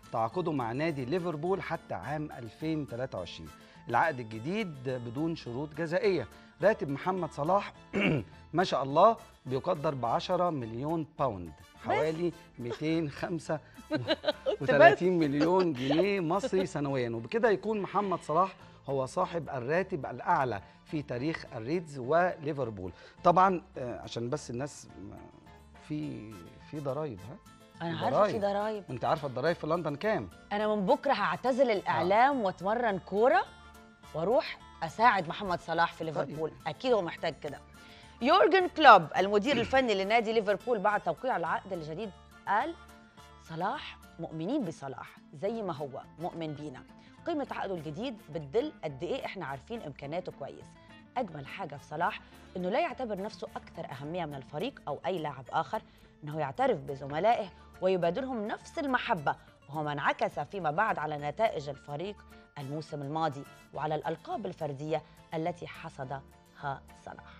تعاقده مع نادي ليفربول حتى عام 2023 العقد الجديد بدون شروط جزائيه راتب محمد صلاح ما شاء الله بيقدر ب 10 مليون باوند حوالي 235 مليون جنيه مصري سنويا وبكده يكون محمد صلاح هو صاحب الراتب الاعلى في تاريخ الريدز وليفربول طبعا آه، عشان بس الناس ما- في في ضرايب ها انا في عارفه في ضرايب. ضرايب انت عارفه الضرايب في لندن كام انا من بكره هعتزل الاعلام واتمرن كوره واروح اساعد محمد صلاح في ليفربول اكيد هو محتاج كده يورجن كلوب المدير الفني لنادي ليفربول بعد توقيع العقد الجديد قال صلاح مؤمنين بصلاح زي ما هو مؤمن بينا قيمة عقده الجديد بتدل قد ايه احنا عارفين امكانياته كويس اجمل حاجة في صلاح انه لا يعتبر نفسه اكثر اهمية من الفريق او اي لاعب اخر انه يعترف بزملائه ويبادلهم نفس المحبة وهو ما انعكس فيما بعد على نتائج الفريق الموسم الماضي وعلى الالقاب الفردية التي حصدها صلاح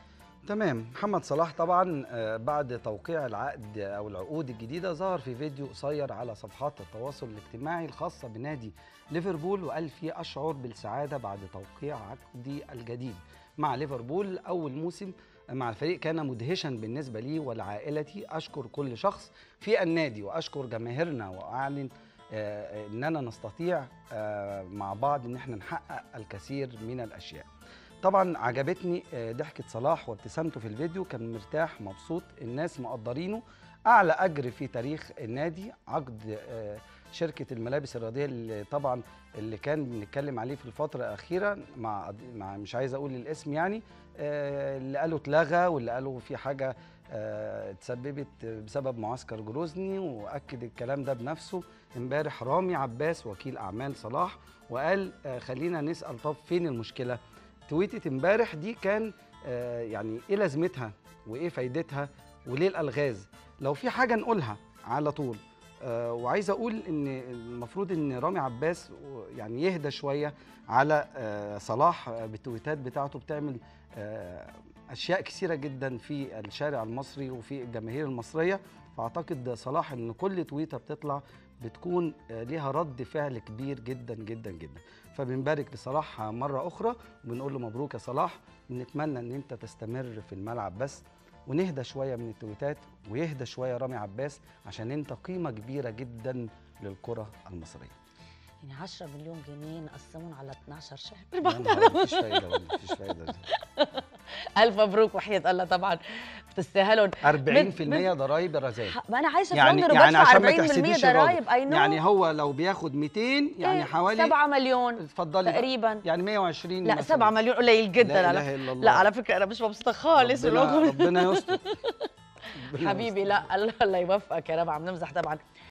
تمام محمد صلاح طبعا آه، بعد توقيع العقد او العقود الجديده ظهر في فيديو قصير على صفحات التواصل الاجتماعي الخاصه بنادي ليفربول وقال فيه اشعر بالسعاده بعد توقيع عقدي الجديد مع ليفربول اول موسم مع الفريق كان مدهشا بالنسبه لي ولعائلتي اشكر كل شخص في النادي واشكر جماهيرنا واعلن آه، اننا نستطيع آه، مع بعض ان احنا نحقق الكثير من الاشياء طبعا عجبتني آه، ضحكة صلاح وابتسامته في الفيديو كان مرتاح مبسوط الناس مقدرينه أعلى أجر في تاريخ النادي عقد آه، شركة الملابس الرياضية اللي طبعا اللي كان بنتكلم عليه في الفترة الأخيرة مع مع مش عايز أقول الاسم يعني آه، اللي قالوا اتلغى واللي قالوا في حاجة آه، اتسببت بسبب معسكر جروزني وأكد الكلام ده بنفسه امبارح رامي عباس وكيل أعمال صلاح وقال آه، خلينا نسأل طب فين المشكلة تويتة امبارح دي كان آه، يعني ايه لازمتها وايه فايدتها وليه الالغاز لو في حاجه نقولها على طول آه، وعايز اقول ان المفروض ان رامي عباس يعني يهدى شويه على آه، صلاح آه، بالتويتات بتاعته بتعمل آه، اشياء كثيره جدا في الشارع المصري وفي الجماهير المصريه فاعتقد صلاح ان كل تويته بتطلع بتكون آه، ليها رد فعل كبير جدا جدا جدا فبنبارك لصلاح مره اخرى وبنقول له مبروك يا صلاح بنتمنى ان انت تستمر في الملعب بس ونهدى شويه من التويتات ويهدى شويه رامي عباس عشان انت قيمه كبيره جدا للكره المصريه يعني 10 مليون جنيه نقسمهم على 12 شهر يا نهار، مفيش فايده والله، مفيش فايده الف مبروك وحياه الله طبعا بتستاهلهم 40% ضرايب الرذاذ ما انا عايشه في يعني لندن يعني وبدفع عشان ما 40% تحسديش ضرايب اي الراجل نو يعني هو لو بياخد 200 يعني حوالي 7 مليون اتفضلي بقى. تقريبا يعني 120 لا مثلاً. 7 مليون قليل جدا لا على اله الا الله لا على فكره انا مش مبسوطه خالص ربنا, بالرغم- ربنا يستر ربنا حبيبي يستر. لا الله الله يوفقك يا رب عم نمزح طبعا